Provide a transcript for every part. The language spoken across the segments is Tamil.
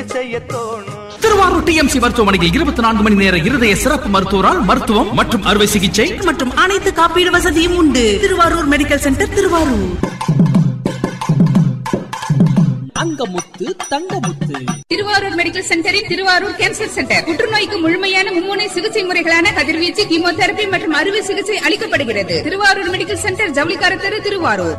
செய்ய தோணும் திருவாரூர் டிஎம்சி மருத்துவமனையில் இருபத்தி நான்கு மணி நேர இருதய சிறப்பு மருத்துவரால் மருத்துவம் மற்றும் அறுவை சிகிச்சை மற்றும் அனைத்து காப்பீடு வசதியும் உண்டு Thiruvarur medical centre Thiruvarur Angamuthu Thangamuthu Thiruvarur medical சென்டரில் திருவாரூர் கேன்சர் சென்டர் புற்றுநோய்க்கு முழுமையான மும்முனை சிகிச்சை முறைகளான கதிர்வீச்சு கீமோதெரபி மற்றும் அறுவை சிகிச்சை அளிக்கப்படுகிறது திருவாரூர் மெடிக்கல் சென்டர் ஜவுளிக்கார தெரு திருவாரூர்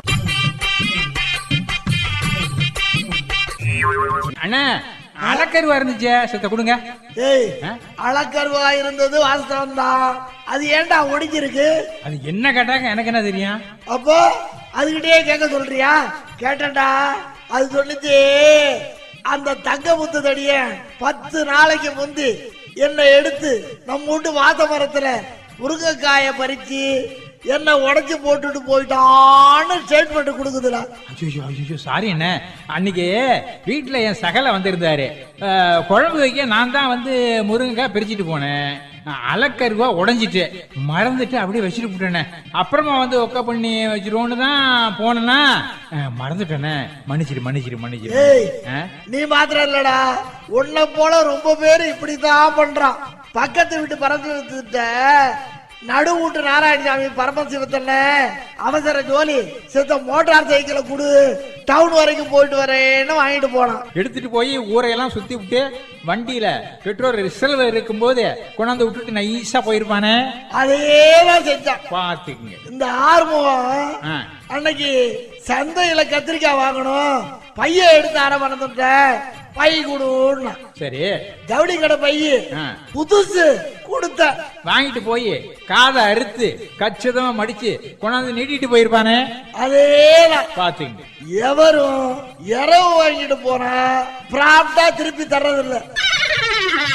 அண்ணா அலக்கருவா இருந்துச்சே சித்த கொடுங்க ஏய் ஆ? அளக்கருவா இருந்தது வாஸ்தவம் தான் அது ஏன்டா ஒடிஞ்சிருக்கு அது என்ன கேட்டாங்க எனக்கு என்ன தெரியும் அப்போ அதுகிட்டயே கேட்க சொல்றியா கேட்டடா அது சொல்லுச்சு அந்த தங்க முத்து தடிய பத்து நாளைக்கு முந்தி என்னை எடுத்து நம்ம வீட்டு வாச மரத்துல முருங்கைக்காய பறிச்சு என்ன உடைச்சு போட்டுட்டு போயிட்டான்னு ஸ்டேட்மெண்ட் கொடுக்குதுடா ஐயோ ஐயோ சாரி அண்ணே அன்னைக்கு வீட்டில் என் சகல வந்திருந்தாரு அஹ், குழம்பு வைக்க நான் தான் வந்து முருங்கைக்காய் பிரிச்சுட்டு போனேன் அலக்கருவா உடஞ்சிட்டு மறந்துட்டு அப்படியே வச்சுட்டு போட்டேனே அப்புறமா வந்து ஒக்க பண்ணி வச்சிருவோன்னு தான் போனேன்னா அஹ், மறந்துட்டேனே மன்னிச்சிரு மன்னிச்சிரு மன்னிச்சிரு ஏய் அஹ், நீ மாத்திரம் இல்லடா உன்னை போல ரொம்ப பேர் இப்படித்தான் பண்றான் பக்கத்து வீட்டு பரமசிவத்திட்ட நடு வீட்டு நாராயணசாமி பரமசிவத்தல்ல அவசர ஜோலி சித்த மோட்டார் சைக்கிளை கொடு டவுன் வரைக்கும் போயிட்டு வரேன்னு வாங்கிட்டு போனான் எடுத்துட்டு போய் ஊரையெல்லாம் சுத்தி விட்டு வண்டியில பெட்ரோல் ரிசர்வ் இருக்கும்போது கொண்டாந்து விட்டுட்டு நைஸா போயிருப்பானே அதேதான் செஞ்சான் பாத்துக்குங்க இந்த ஆறுமுகம் ஆ. அன்னைக்கு சந்தையில கத்திரிக்காய் வாங்கணும் பைய எடுத்து அரை மறந்துட்டேன் பை கொடுன்னா சரி ஜவுளி கடை பைய ஆ. புதுசு கொடுத்த வாங்கிட்டு போய் காதை அறுத்து கச்சிதமா மடிச்சு கொண்டாந்து நீட்டிட்டு போயிருப்பானே அதேதான் பாத்துங்க எவரும் இரவு வாங்கிட்டு போனா ப்ராப்டா திருப்பி தர்றதில்ல